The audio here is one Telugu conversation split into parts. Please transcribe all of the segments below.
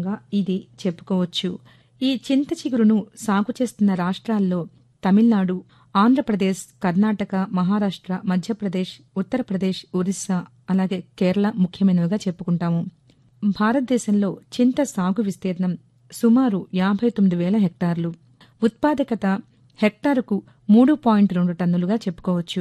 పంటగా ఇది చెప్పుకోవచ్చు ఈ చింత చిగురును సాగు చేస్తున్న రాష్ట్రాల్లో తమిళనాడు ఆంధ్రప్రదేశ్ కర్ణాటక మహారాష్ట్ర మధ్యప్రదేశ్ ఉత్తరప్రదేశ్ ఒరిస్సా అలాగే కేరళ ముఖ్యమైనవిగా చెప్పుకుంటాము భారతదేశంలో చింత సాగు విస్తీర్ణం సుమారు యాభై తొమ్మిది వేల హెక్టార్లు ఉత్పాదకత హెక్టారుకు మూడు పాయింట్ రెండు టన్నులుగా చెప్పుకోవచ్చు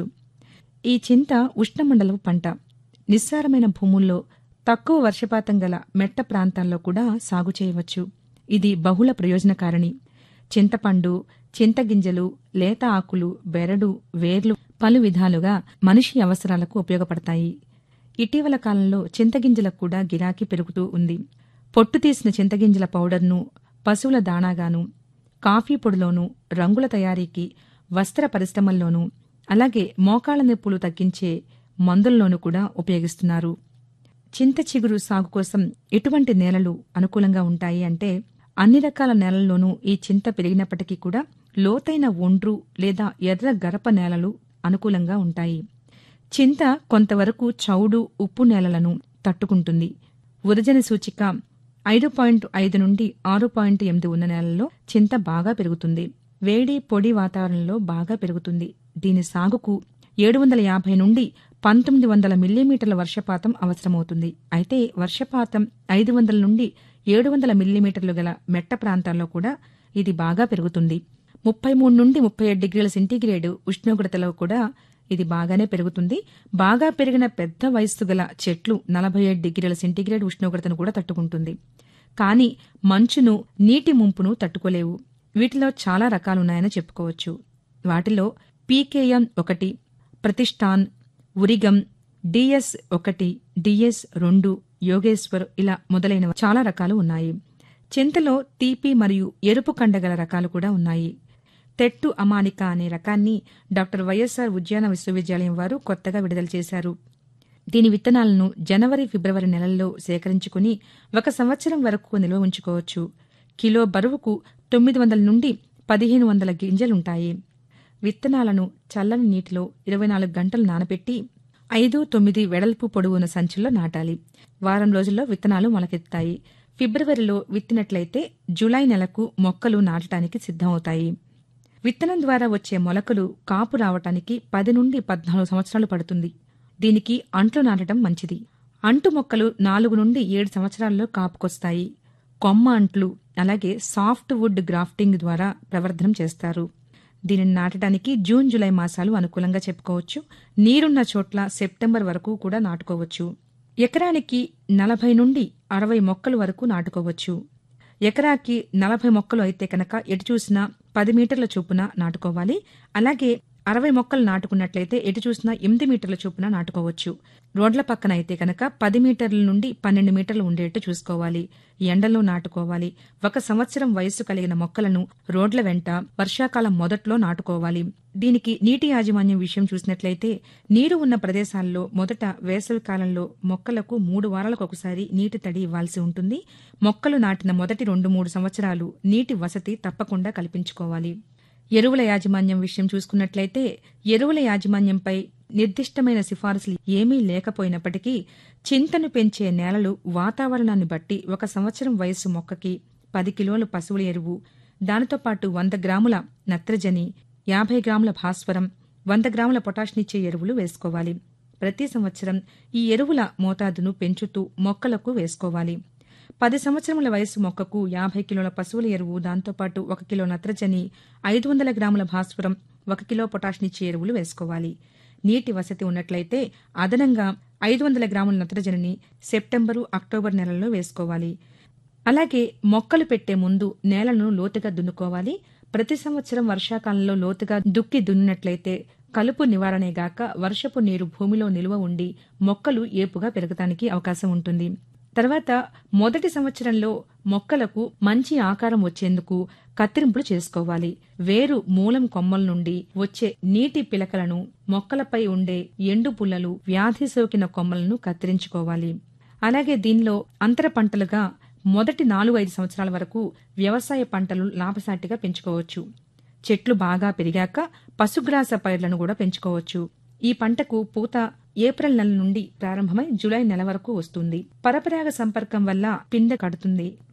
ఈ చింత ఉష్ణమండలపు పంట నిస్సారమైన భూముల్లో తక్కువ వర్షపాతం గల మెట్ట ప్రాంతాల్లో కూడా సాగు చేయవచ్చు ఇది బహుళ ప్రయోజనకారిణి చింతపండు చింతగింజలు లేత ఆకులు బెరడు వేర్లు పలు విధాలుగా మనిషి అవసరాలకు ఉపయోగపడతాయి ఇటీవల కాలంలో చింతగింజలకు కూడా గిరాకీ పెరుగుతూ ఉంది పొట్టు తీసిన చింతగింజల పౌడర్ను పశువుల దాణాగాను కాఫీ పొడిలోనూ రంగుల తయారీకి వస్త్ర పరిశ్రమల్లోనూ అలాగే మోకాళ్ల నొప్పులు తగ్గించే మందుల్లోనూ కూడా ఉపయోగిస్తున్నారు చింత చిగురు సాగు కోసం ఎటువంటి నేలలు అనుకూలంగా ఉంటాయి అంటే అన్ని రకాల నేలల్లోనూ ఈ చింత పెరిగినప్పటికీ కూడా లోతైన ఒండ్రు లేదా ఎర్ర గరప నేలలు అనుకూలంగా ఉంటాయి చింత కొంతవరకు చౌడు ఉప్పు నేలలను తట్టుకుంటుంది ఉదజన సూచిక ఐదు పాయింట్ ఐదు నుండి ఆరు పాయింట్ ఎనిమిది ఉన్న నేలల్లో చింత బాగా పెరుగుతుంది వేడి పొడి వాతావరణంలో బాగా పెరుగుతుంది దీని సాగుకు ఏడు వందల యాభై నుండి పంతొమ్మిది వందల మిల్లీమీటర్ల వర్షపాతం అవసరమవుతుంది అయితే వర్షపాతం ఐదు వందల నుండి ఏడు వందల మిల్లీమీటర్లు గల మెట్ట ప్రాంతాల్లో కూడా ఇది బాగా పెరుగుతుంది ముప్పై మూడు నుండి ముప్పై ఏడు డిగ్రీల సెంటీగ్రేడ్ ఉష్ణోగ్రతలో కూడా ఇది బాగానే పెరుగుతుంది బాగా పెరిగిన పెద్ద వయస్సు గల చెట్లు నలభై ఏడు డిగ్రీల సెంటీగ్రేడ్ ఉష్ణోగ్రతను కూడా తట్టుకుంటుంది కానీ మంచును నీటి ముంపును తట్టుకోలేవు వీటిలో చాలా రకాలున్నాయని చెప్పుకోవచ్చు వాటిలో పీకేఎం ఒకటి ప్రతిష్టాన్ ఉరిగం డిఎస్ ఒకటి డిఎస్ రెండు యోగేశ్వర్ ఇలా మొదలైన చాలా రకాలు ఉన్నాయి చింతలో తీపి మరియు ఎరుపు కండగల రకాలు కూడా ఉన్నాయి తెట్టు అమానిక అనే రకాన్ని డాక్టర్ వైఎస్ఆర్ ఉద్యాన విశ్వవిద్యాలయం వారు కొత్తగా విడుదల చేశారు దీని విత్తనాలను జనవరి ఫిబ్రవరి నెలల్లో సేకరించుకుని ఒక సంవత్సరం వరకు నిల్వ ఉంచుకోవచ్చు కిలో బరువుకు తొమ్మిది వందల నుండి పదిహేను వందల గింజలుంటాయి విత్తనాలను చల్లని నీటిలో ఇరవై నాలుగు గంటలు నానబెట్టి ఐదు తొమ్మిది వెడల్పు పొడవున సంచుల్లో నాటాలి వారం రోజుల్లో విత్తనాలు మొలకెత్తాయి ఫిబ్రవరిలో విత్తినట్లయితే జులై నెలకు మొక్కలు నాటడానికి సిద్దమవుతాయి విత్తనం ద్వారా వచ్చే మొలకలు కాపు రావటానికి పది నుండి పద్నాలుగు సంవత్సరాలు పడుతుంది దీనికి అంట్లు నాటడం మంచిది అంటు మొక్కలు నాలుగు నుండి ఏడు సంవత్సరాల్లో కాపుకొస్తాయి కొమ్మ అంట్లు అలాగే సాఫ్ట్ వుడ్ గ్రాఫ్టింగ్ ద్వారా ప్రవర్ధనం చేస్తారు దీనిని నాటడానికి జూన్ జులై మాసాలు అనుకూలంగా చెప్పుకోవచ్చు నీరున్న చోట్ల సెప్టెంబర్ వరకు కూడా నాటుకోవచ్చు ఎకరానికి నలభై నుండి అరవై మొక్కలు వరకు నాటుకోవచ్చు ఎకరాకి నలభై మొక్కలు అయితే కనుక ఎటు చూసినా పది మీటర్ల చొప్పున నాటుకోవాలి అలాగే అరవై మొక్కలు నాటుకున్నట్లయితే ఎటు చూసినా ఎనిమిది మీటర్ల చొప్పున నాటుకోవచ్చు రోడ్ల పక్కన అయితే కనుక పది మీటర్ల నుండి పన్నెండు మీటర్లు ఉండేట్టు చూసుకోవాలి ఎండలో నాటుకోవాలి ఒక సంవత్సరం వయస్సు కలిగిన మొక్కలను రోడ్ల వెంట వర్షాకాలం మొదట్లో నాటుకోవాలి దీనికి నీటి యాజమాన్యం విషయం చూసినట్లయితే నీరు ఉన్న ప్రదేశాల్లో మొదట వేసవి కాలంలో మొక్కలకు మూడు వారాలకు ఒకసారి నీటి తడి ఇవ్వాల్సి ఉంటుంది మొక్కలు నాటిన మొదటి రెండు మూడు సంవత్సరాలు నీటి వసతి తప్పకుండా కల్పించుకోవాలి ఎరువుల యాజమాన్యం విషయం చూసుకున్నట్లయితే ఎరువుల యాజమాన్యంపై నిర్దిష్టమైన సిఫారసులు ఏమీ లేకపోయినప్పటికీ చింతను పెంచే నేలలు వాతావరణాన్ని బట్టి ఒక సంవత్సరం వయస్సు మొక్కకి పది కిలోల పశువుల ఎరువు దానితో పాటు వంద గ్రాముల నత్రజని యాభై గ్రాముల భాస్వరం వంద గ్రాముల పొటాష్నిచ్చే ఎరువులు వేసుకోవాలి ప్రతి సంవత్సరం ఈ ఎరువుల మోతాదును పెంచుతూ మొక్కలకు వేసుకోవాలి పది సంవత్సరముల వయసు మొక్కకు యాభై కిలోల పశువుల ఎరువు దాంతోపాటు ఒక కిలో నత్రజని ఐదు వందల గ్రాముల భాస్వరం ఒక కిలో పొటాష్నిచ్చే ఎరువులు వేసుకోవాలి నీటి వసతి ఉన్నట్లయితే అదనంగా ఐదు వందల గ్రాముల నత్రజనిని సెప్టెంబరు అక్టోబర్ నెలల్లో వేసుకోవాలి అలాగే మొక్కలు పెట్టే ముందు నేలను లోతుగా దున్నుకోవాలి ప్రతి సంవత్సరం వర్షాకాలంలో లోతుగా దుక్కి దున్నినట్లయితే కలుపు నివారణేగాక వర్షపు నీరు భూమిలో నిల్వ ఉండి మొక్కలు ఏపుగా పెరగటానికి అవకాశం ఉంటుంది తర్వాత మొదటి సంవత్సరంలో మొక్కలకు మంచి ఆకారం వచ్చేందుకు కత్తిరింపులు చేసుకోవాలి వేరు మూలం కొమ్మల నుండి వచ్చే నీటి పిలకలను మొక్కలపై ఉండే ఎండు పుల్లలు వ్యాధి సోకిన కొమ్మలను కత్తిరించుకోవాలి అలాగే దీనిలో అంతర పంటలుగా మొదటి నాలుగు ఐదు సంవత్సరాల వరకు వ్యవసాయ పంటలు లాభసాటిగా పెంచుకోవచ్చు చెట్లు బాగా పెరిగాక పశుగ్రాస పైర్లను కూడా పెంచుకోవచ్చు ఈ పంటకు పూత ఏప్రిల్ నెల నుండి ప్రారంభమై జులై నెల వరకు వస్తుంది పరపరాగ సంపర్కం వల్ల పిందె కడుతుంది